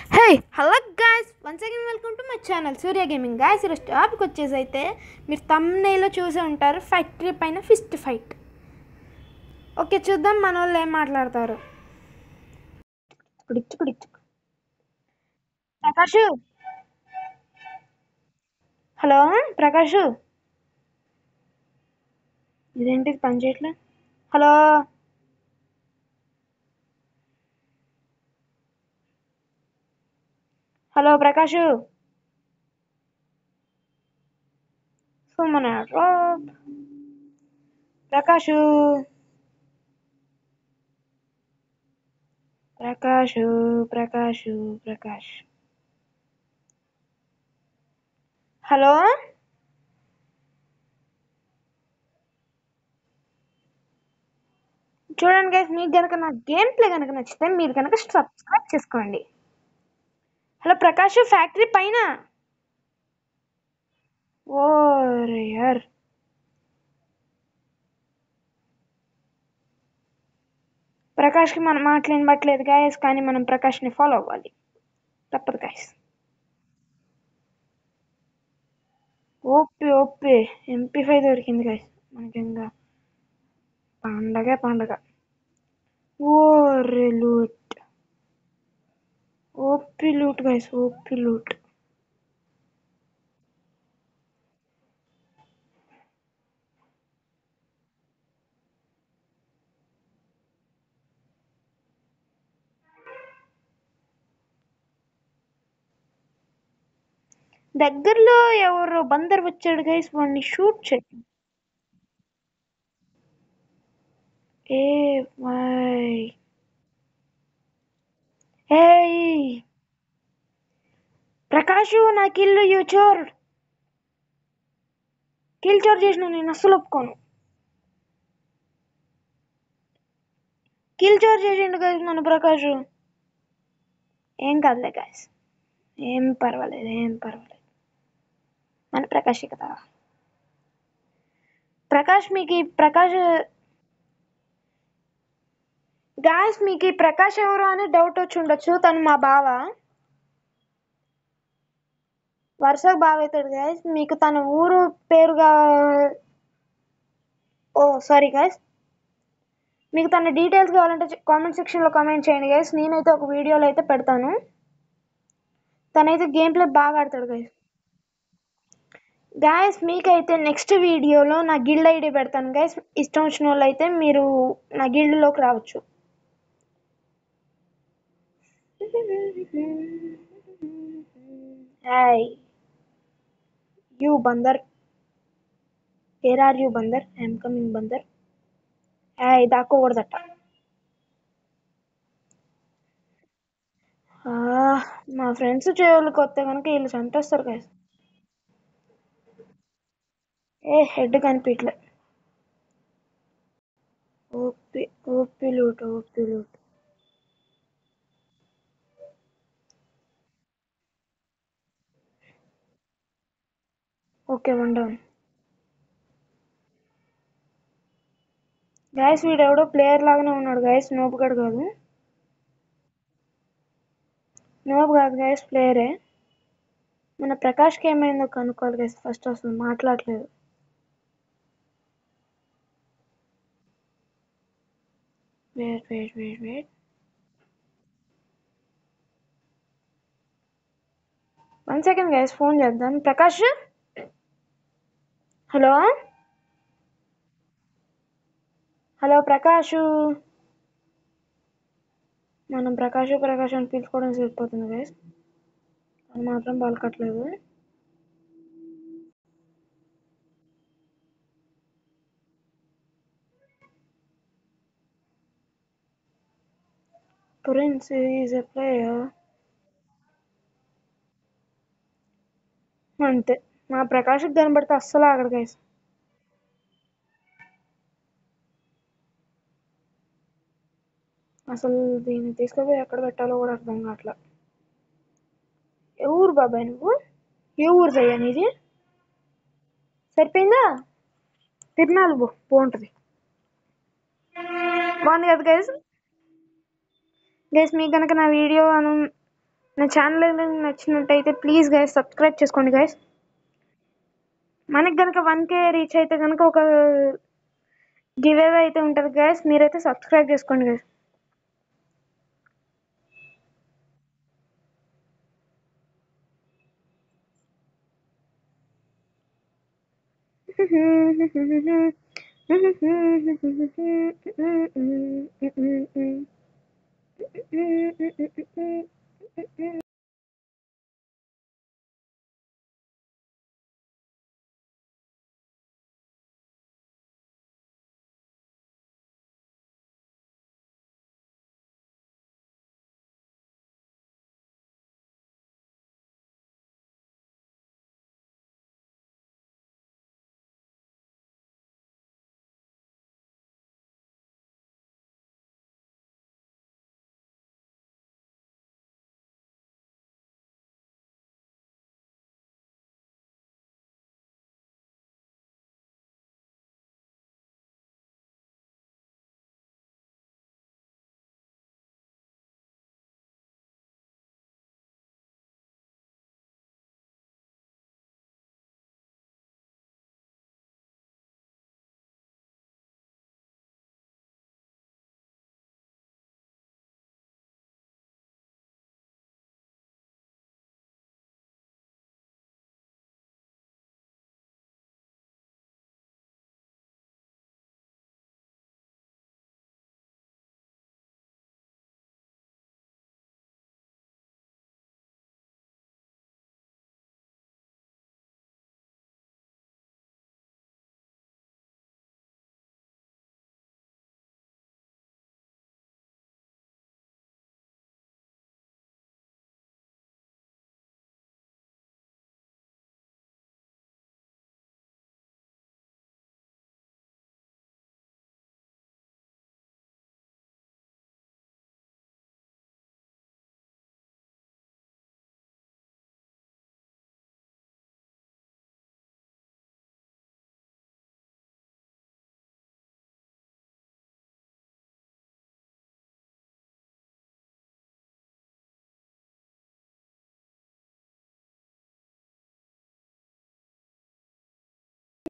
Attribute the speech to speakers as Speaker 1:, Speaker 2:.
Speaker 1: Hey hello guys once again welcome to my channel Surya gaming guys ఈరోజు topic వచ్చేసి అయితే మీరు తమ్నేలో చూసే ఉంటారు ఫ్యాక్టరీ పైన ఫిస్ట్ ఫైట్ ఓకే చూద్దాం మన వాళ్ళు ఏం మాట్లాడతారు కుడిచ్చు కుడిచ్చు ప్రకాష్ హలో ప్రకాష్ ఇదేంటి పని చేయట్లే హలో హలో ప్రకాష్ సుమన రాబ్ ప్రకాష్ ప్రకాష్ ప్రకాష్ ప్రకాష్ హలో చూడండి గైస్ మీకు కనుక నా గేమ్ ప్లే కనుక నచ్చితే మీరు కనుక సబ్స్క్రైబ్ చేసుకోండి హలో ప్రకాష్ ఫ్యాక్టరీ పైన ఓ యార్ ప్రకాష్కి మనం మాటలు వినబట్లేదు గాయస్ కానీ మనం ప్రకాష్ని ఫాలో అవ్వాలి తప్పదు guys OP OP MP five దొరికింది గాయస్ మనకి ఇంకా పండగ పండగ ఓ loot OP loot guys OP loot దగ్గరలో ఎవరో బందర్ వచ్చాడు గైస్ వాడిని షూట్ చేయండి ఏ వై ఏయ్ ప్రకాష్ నా కిల్లు యూ చోర్ కిల్ చోర్ చేసిన నేను అస్సలు ఒప్పుకోను కిల్ చోర్ చేసిండు గైస్ మన ప్రకాష్ ఏం కాదులే గాయస్ ఏం పర్వాలేదు ఏం పర్వాలేదు మన ప్రకాష్ కదా ప్రకాష్ మీకు ఈ ప్రకాష్ గాయస్ మీకు ఈ ప్రకాష్ ఎవరు అని డౌట్ వచ్చి ఉండొచ్చు తను మా బావ వరుసకు బావ అవుతాడు గాయస్ మీకు తన ఊరు పేరుగా ఓ సారీ గాయస్ మీకు తన డీటెయిల్స్ కావాలంటే కామెంట్ సెక్షన్లో కామెంట్ చేయండి గైస్ నేనైతే ఒక వీడియోలో అయితే పెడతాను తనైతే గేమ్ ప్లే బాగా ఆడతాడు గైస్ గాయస్ మీకైతే నెక్స్ట్ వీడియోలో నా గిల్డ్ ఐడి పెడతాను గైస్ ఇష్టం వచ్చిన వాళ్ళు అయితే మీరు నా గిల్డ్లోకి రావచ్చు హాయ్ యూ బందర్ వేర్ ఆర్ యూ బందర్ ఐఎమ్ కమింగ్ బందర్ హాయ్ దాక్కోకూడదట ఆ, మా ఫ్రెండ్స్ చేయవాళ్ళకి వస్తే కనుక వీళ్ళు చంపేస్తారు కదా ఏ హెడ్ కనిపించలే OP OP loot OP loot okay one down guys వీడు ఎవడో ప్లేయర్ లాగానే ఉన్నాడు గాయస్ నోపు గడు కాదు నోపు కాదు గాయస్ ప్లేయరే మన ప్రకాష్కి ఏమైందో కనుక్కోవాలి గైస్ ఫస్ట్ అసలు మాట్లాడలేదు wait wait wait wait one second guys phone చేద్దాం ప్రకాష్ హలో హలో ప్రకాష్ మనం ప్రకాష్ ప్రకాష్ అని పిలుచుకోవడం సరిపోతుంది గైస్ అది మాత్రం పలకట్లేదు Prince is a player. అంతే మా ప్రకాష్కి కనబడితే అస్సలు ఆగడు గైస్ అసలు దీన్ని తీసుకుపోయి ఎక్కడ పెట్టాలో కూడా అర్థం కావట్లా ఏ ఊరు బాబాయ్ నువ్వు ఏ ఊరు దయ్యా నీది సరిపోయిందా తిరునాలు బో బాగుంటుంది బాగుంది కదా గైస్ గైస్ మీకు కనుక నా వీడియో అను నా ఛానల్ నచ్చినట్టయితే ప్లీజ్ గైస్ సబ్స్క్రైబ్ చేసుకోండి గైస్ మనకి కనుక వన్ కే రీచ్ అయితే కనుక ఒక గివ్ అవే అయితే ఉంటుంది గైస్ మీరైతే సబ్స్క్రైబ్ చేసుకోండి గైస్